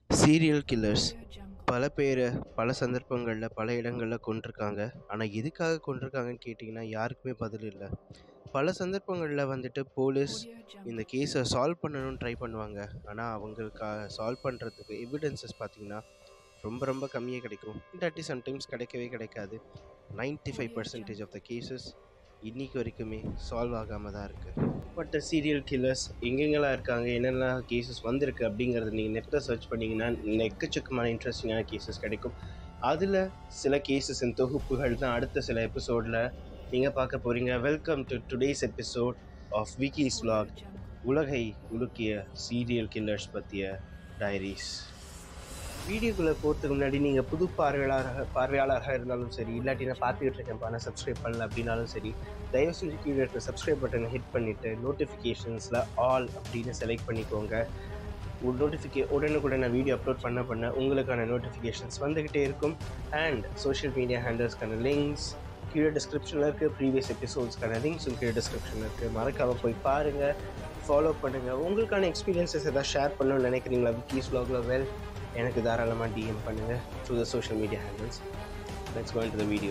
serial killers பல பேரை பல சந்தர்ப்பங்களில் பல இடங்களில் கொண்டிருக்காங்க ஆனால் எதுக்காக கொண்டிருக்காங்கன்னு கேட்டிங்கன்னா யாருக்குமே பதில் இல்லை பல சந்தர்ப்பங்களில் வந்துட்டு போலீஸ் இந்த கேஸை சால்வ் பண்ணணும்னு ட்ரை பண்ணுவாங்க ஆனால் அவங்களுக்காக சால்வ் பண்ணுறதுக்கு எவிடன்சஸ் பார்த்திங்கன்னா ரொம்ப ரொம்ப கம்மியாக கிடைக்கும் இல்லாட்டி சம்டைம்ஸ் கிடைக்கவே கிடைக்காது 95% five percentage of the cases இன்றைக்கி வரைக்குமே சால்வ் ஆகாமல் தான் இருக்குது பட் சீரியல் கில்லர்ஸ் எங்கெங்கெல்லாம் இருக்காங்க என்னெல்லாம் கேசஸ் வந்திருக்கு அப்படிங்கிறத நீங்கள் நெட்டில் சர்ச் பண்ணிங்கன்னா எக்கச்சக்கமான இன்ட்ரெஸ்டிங்கான கேசஸ் கிடைக்கும் அதில் சில கேசஸின் தொகுப்புகள் தான் அடுத்த சில எபிசோடில் நீங்கள் பார்க்க போகிறீங்க welcome to today's episode of Vicky's vlog உலகை உலுக்கிய சீரியல் கில்லர்ஸ் பற்றிய டைரிஸ் வீடியோக்குள்ளே போகிறதுக்கு முன்னாடி நீங்கள் புது பார்வையாளராக பார்வையாளராக இருந்தாலும் சரி இல்லாட்டி நான் பார்த்துக்கிட்டு இருக்கேன் ஆனால் சப்ஸ்கிரைப் பண்ணல அப்படின்னாலும் சரி தயவு செஞ்சு கீழே இருக்க சப்ஸ்கிரைப் பட்டனை ஹிட் பண்ணிவிட்டு நோட்டிஃபிகேஷன்ஸில் ஆல் அப்படின்னு செலக்ட் பண்ணிக்கோங்க ஒரு நோட்டிஃபிகே உடனுக்குடன் நான் வீடியோ அப்லோட் பண்ண பண்ண உங்களுக்கான நோட்டிஃபிகேஷன்ஸ் வந்துக்கிட்டே இருக்கும் அண்ட் சோஷியல் மீடியா ஹேண்டல்ஸ்க்கான லிங்க்ஸ் கீழே டிஸ்கிரிப்ஷனில் இருக்குது ப்ரீவியஸ் எபிசோட்ஸ்க்கான லிங்க்ஸும் கீழே டிஸ்கிரிப்ஷனில் இருக்குது மறக்காமல் போய் பாருங்கள் ஃபாலோ பண்ணுங்கள் உங்களுக்கான எக்ஸ்பீரியன்ஸஸ் எதாவது ஷேர் பண்ணணும்னு நினைக்கிறீங்களா விக்கீஸ் vlogல வெல் எனக்கு தாராளமாக டிஎம் பண்ணுங்கள் through the social media handles let's go into the video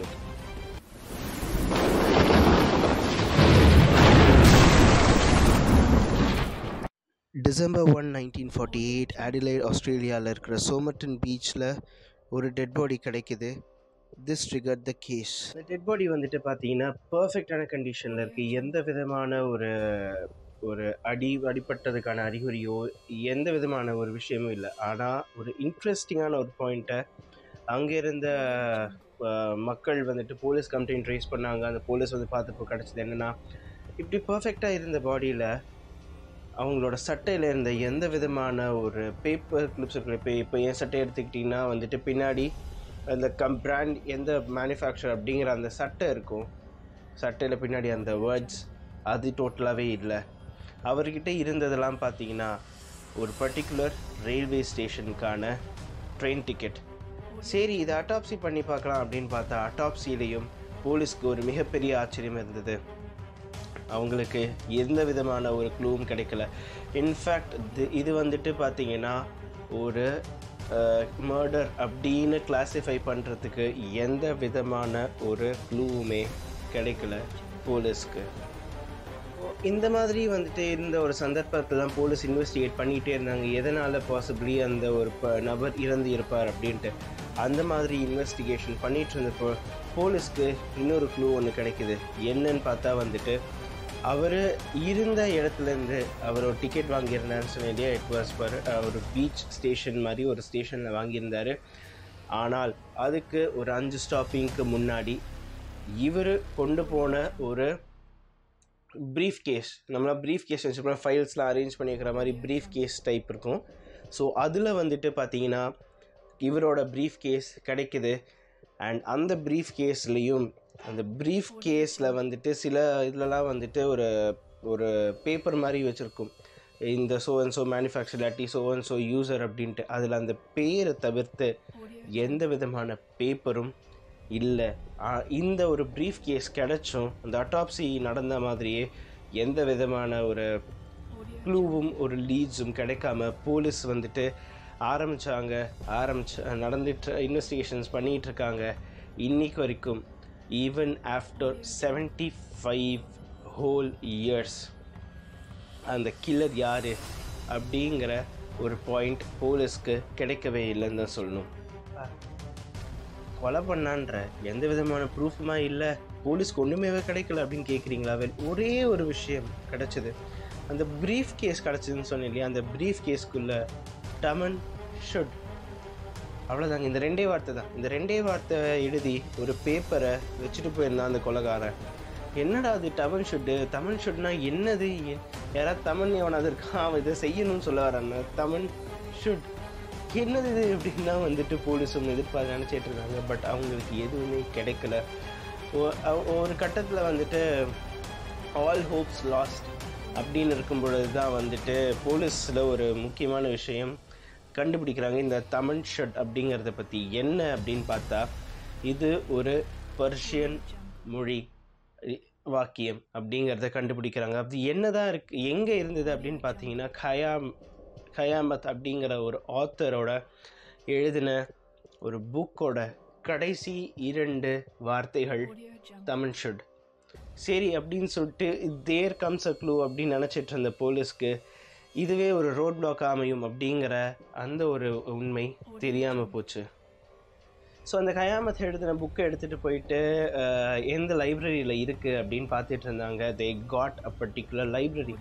December one nineteen forty eight Adelaide ஆஸ்திரேலியாவில் இருக்கிற சோமர்டன் பீச்சில் ஒரு டெட் பாடி கிடைக்குது திஸ் ட்ரிகர் த கேஸ் இந்த டெட் பாடி வந்துட்டு பார்த்தீங்கன்னா பர்ஃபெக்டான கண்டிஷனில் இருக்குது எந்த விதமான ஒரு ஒரு அடி அடிப்பட்டதுக்கான அறிகுறியோ எந்த விதமான ஒரு விஷயமும் இல்லை ஆனால் ஒரு இன்ட்ரெஸ்டிங்கான ஒரு பாயிண்ட்டை அங்கே இருந்த அஹ், மக்கள் வந்துட்டு போலீஸ் கம்ப்ளைண்ட் ரைஸ் பண்ணாங்க அந்த போலீஸ் வந்து பார்த்தப்போ கிடச்சது என்னென்னா இப்படி பர்ஃபெக்டாக இருந்த பாடியில் அவங்களோட சட்டையில் இருந்த எந்த விதமான ஒரு பேப்பர் கிளிப்ஸ் இருக்கு இப்போ இப்போ என் சட்டை எடுத்துக்கிட்டிங்கன்னா வந்துட்டு பின்னாடி அந்த கம் பிராண்ட் எந்த மேனுஃபேக்சர் அப்படிங்கிற அந்த சட்டை இருக்கும் சட்டையில் பின்னாடி அந்த வேர்ட்ஸ் அது டோட்டலாகவே இல்லை அவர்கிட்ட இருந்ததெல்லாம் பார்த்தீங்கன்னா ஒரு பர்டிகுலர் ரயில்வே ஸ்டேஷனுக்கான ட்ரெயின் டிக்கெட் சரி இதை அட்டாப்சி பண்ணி பார்க்கலாம் அப்படின்னு பார்த்தா அட்டாப்சிலையும் போலீஸ்க்கு ஒரு மிகப்பெரிய ஆச்சரியம் இருந்தது அவங்களுக்கு எந்த விதமான ஒரு க்ளூவும் கிடைக்கல இன்ஃபேக்ட் இது வந்துட்டு பார்த்தீங்கன்னா ஒரு மர்டர் அப்படின்னு கிளாஸிஃபை பண்ணுறதுக்கு எந்த விதமான ஒரு க்ளூவுமே கிடைக்கல போலீஸ்க்கு இந்த மாதிரி வந்துட்டு இருந்த ஒரு சந்தர்ப்பத்தில் தான் போலீஸ் இன்வெஸ்டிகேட் பண்ணிகிட்டே இருந்தாங்க எதனால் பாசிபிளி அந்த ஒரு ப நபர் இறந்து இருப்பார் அப்படின்ட்டு அந்த மாதிரி இன்வெஸ்டிகேஷன் பண்ணிட்டு இருந்தப்போ போலீஸ்க்கு இன்னொரு க்ளூ ஒன்று கிடைக்குது என்னன்னு பார்த்தா வந்துட்டு அவர் இருந்த இடத்துலேருந்து அவர் ஒரு டிக்கெட் வாங்கியிருந்தாருன்னு சொன்னேன் இல்லையா இட் வாஸ் பர் ஒரு பீச் ஸ்டேஷன் மாதிரி ஒரு ஸ்டேஷனில் வாங்கியிருந்தார் ஆனால் அதுக்கு ஒரு அஞ்சு ஸ்டாப்பிங்க்கு முன்னாடி இவர் கொண்டு போன ஒரு ப்ரீஃப் கேஸ் நம்மளாம் ப்ரீஃப் கேஸ் வச்சுப்போம் ஃபைல்ஸ்லாம் அரேஞ்ச் பண்ணி வைக்கிற மாதிரி ப்ரீஃப் கேஸ் டைப் இருக்கும் ஸோ அதில் வந்துட்டு பார்த்தீங்கன்னா இவரோட ப்ரீஃப் கேஸ் கிடைக்குது அண்ட் அந்த ப்ரீஃப் கேஸ்லேயும் அந்த ப்ரீஃப் கேஸில் வந்துட்டு சில இதுலலாம் வந்துட்டு ஒரு ஒரு பேப்பர் மாதிரி வச்சுருக்கும் இந்த ஸோ அண்ட் ஸோ மேனுஃபேக்சர் இல்லாட்டி ஸோ அண்ட் ஸோ யூசர் அப்படின்ட்டு அதில் அந்த பேரை தவிர்த்து எந்த விதமான பேப்பரும் இல்லை இந்த ஒரு ப்ரீஃப் கேஸ் கிடைச்சும் அந்த அட்டாப்சி நடந்த மாதிரியே எந்த விதமான ஒரு க்ளூவும் ஒரு லீட்ஸும் கிடைக்காம போலீஸ் வந்துட்டு ஆரம்பித்தாங்க ஆரம்பிச்சு நடந்துட்டு இன்வெஸ்டிகேஷன்ஸ் பண்ணிகிட்டு இருக்காங்க இன்னைக்கு வரைக்கும் even after seventy five whole years அந்த கில்லர் யார் அப்படிங்கிற ஒரு பாயிண்ட் போலீஸ்க்கு கிடைக்கவே இல்லைன்னு தான் சொல்லணும் கொலை பண்ணான்ற எந்த விதமான ப்ரூஃபுமா இல்லை போலீஸ்க்கு ஒன்றுமே கிடைக்கல அப்படின்னு கேட்குறீங்களா வெல் ஒரே ஒரு விஷயம் கிடச்சிது அந்த ப்ரீஃப் கேஸ் கிடச்சிதுன்னு சொன்னேன் இல்லையா அந்த ப்ரீஃப் கேஸ்க்குள்ளே டமன் ஷுட் அவ்வளோதாங்க இந்த ரெண்டே வார்த்தை தான் இந்த ரெண்டே வார்த்தை எழுதி ஒரு பேப்பரை வச்சுட்டு போயிருந்தான் அந்த கொலைகாரன் என்னடா அது டமன் ஷுட்டு தமிழ் ஷுட்னா என்னது எ- யாராவது தமிழ் எவனாவது இருக்கான் அவன் இதை செய்யணும்னு சொல்ல வரான் தமிழ் ஷுட் என்னது இது அப்படின்னா வந்துட்டு போலீஸும் எதிர்பார்த்து நினச்சிட்டு இருக்காங்க பட் அவங்களுக்கு எதுவுமே கிடைக்கல ஒ- அ- ஒரு கட்டத்தில் வந்துட்டு ஆல் ஹோப்ஸ் லாஸ்ட் அப்படின்னு இருக்கும் பொழுது தான் வந்துட்டு போலீஸில் ஒரு முக்கியமான விஷயம் கண்டுபிடிக்கிறாங்க இந்த தமிழ் ஷட் அப்படிங்கிறத பற்றி என்ன அப்படின்னு பார்த்தா இது ஒரு பர்ஷியன் மொழி இ- வாக்கியம் அப்படிங்கிறத கண்டுபிடிக்கிறாங்க அது என்னதான் இருக்கு எங்கே இருந்தது அப்படின்னு பார்த்தீங்கன்னா கயாம் கயாமத் அப்படிங்கிற ஒரு ஆத்தரோட எழுதின ஒரு புக்கோட கடைசி இரண்டு வார்த்தைகள் தமிழ் ஷுட் சரி அப்படின்னு சொல்லிட்டு தேர் கம்ஸ் அ க்ளூ அப்படின்னு நினச்சிட்டு இருந்த போலீஸ்க்கு இதுவே ஒரு ரோட் பிளாக் அமையும் அப்படிங்கிற அந்த ஒரு உண்மை தெரியாமல் போச்சு ஸோ அந்த கயாமத் எழுதின புக்கை எடுத்துகிட்டு போயிட்டு அஹ், எந்த லைப்ரரியில் இருக்குது அப்படின்னு பார்த்துட்டு இருந்தாங்க they got a particular library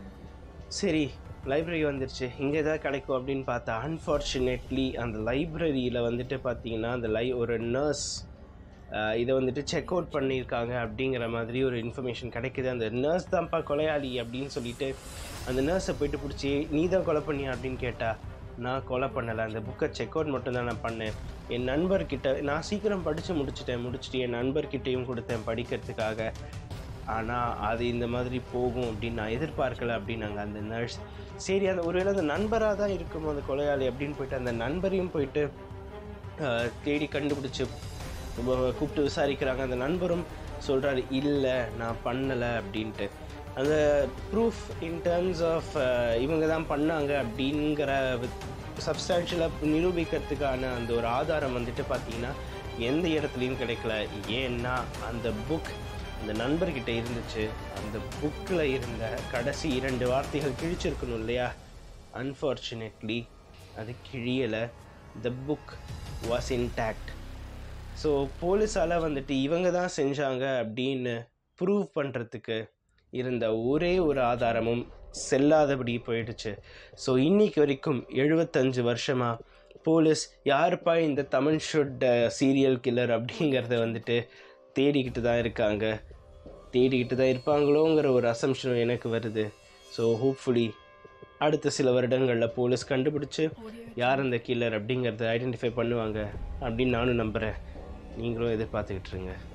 சரி லைப்ரரி வந்துருச்சு இங்கே எதாவது கிடைக்கும் அப்படின்னு பார்த்தா அன்ஃபார்ச்சுனேட்லி அந்த லைப்ரரியில் வந்துட்டு பார்த்தீங்கன்னா அந்த லை ஒரு நர்ஸ் இதை வந்துட்டு செக் அவுட் பண்ணியிருக்காங்க அப்படிங்கிற மாதிரி ஒரு இன்ஃபர்மேஷன் கிடைக்குது அந்த நர்ஸ் தான்ப்பா கொலையாளி அப்படின்னு சொல்லிட்டு அந்த நர்ஸை போயிட்டு பிடிச்சி நீ தான் கொலை பண்ணியா அப்படின்னு கேட்டா நான் கொலை பண்ணலை அந்த புக்கை செக் அவுட் மட்டும் தான் நான் பண்ணேன் என் நண்பர்கிட்ட நான் சீக்கிரம் படித்து முடிச்சிட்டேன் முடிச்சுட்டு என் நண்பர்கிட்டையும் கொடுத்தேன் படிக்கிறதுக்காக ஆனால் அது இந்த மாதிரி போகும் அப்படின்னு நான் எதிர்பார்க்கல அப்படின்னாங்க அந்த நர்ஸ் சரி அந்த ஒருவேளை அந்த நண்பராக தான் இருக்கும் அந்த கொலையாளி அப்படின்னு போயிட்டு அந்த நண்பரையும் போயிட்டு ஆஹ், தேடி கண்டுபிடிச்சு ரொம்ப கூப்பிட்டு விசாரிக்கிறாங்க அந்த நண்பரும் சொல்கிறாரு இல்லை நான் பண்ணலை அப்படின்ட்டு அந்த ப்ரூஃப் இன் டேர்ம்ஸ் ஆஃப் இவங்க தான் பண்ணாங்க அப்படிங்கிற சப்ஸ்டான்ஷியலாக நிரூபிக்கிறதுக்கான அந்த ஒரு ஆதாரம் வந்துட்டு பார்த்தீங்கன்னா எந்த இடத்துலையும் கிடைக்கல ஏன்னா அந்த புக் அந்த நண்பர்கிட்ட இருந்துச்சு அந்த புக்கில் இருந்த கடைசி இரண்டு வார்த்தைகள் கிழிச்சிருக்கணும் இல்லையா அன்ஃபார்ச்சுனேட்லி அது கிழியலை the book was intact so போலீஸால் வந்துட்டு இவங்க தான் செஞ்சாங்க அப்படின்னு ப்ரூவ் பண்ணுறதுக்கு இருந்த ஒரே ஒரு ஆதாரமும் செல்லாதபடி போயிடுச்சு ஸோ இன்னைக்கு வரைக்கும் எழுபத்தஞ்சு வருஷமாக போலீஸ் யாருப்பா இந்த தமிழ் ஷுட் சீரியல் கில்லர் அப்படிங்கிறத வந்துட்டு தேடிக்கிட்டு தான் இருக்காங்க தேடிக்கிட்டு தான் இருப்பாங்களோங்கிற ஒரு அசம்ஷனும் எனக்கு வருது ஸோ ஹோப்ஃபுல்லி அடுத்த சில வருடங்களில் போலீஸ் கண்டுபிடிச்சு யார் அந்த கில்லர் அப்படிங்கிறத ஐடென்டிஃபை பண்ணுவாங்க அப்படின்னு நானும் நம்புகிறேன் நீங்களும் எதிர்பார்த்துக்கிட்டு இருங்க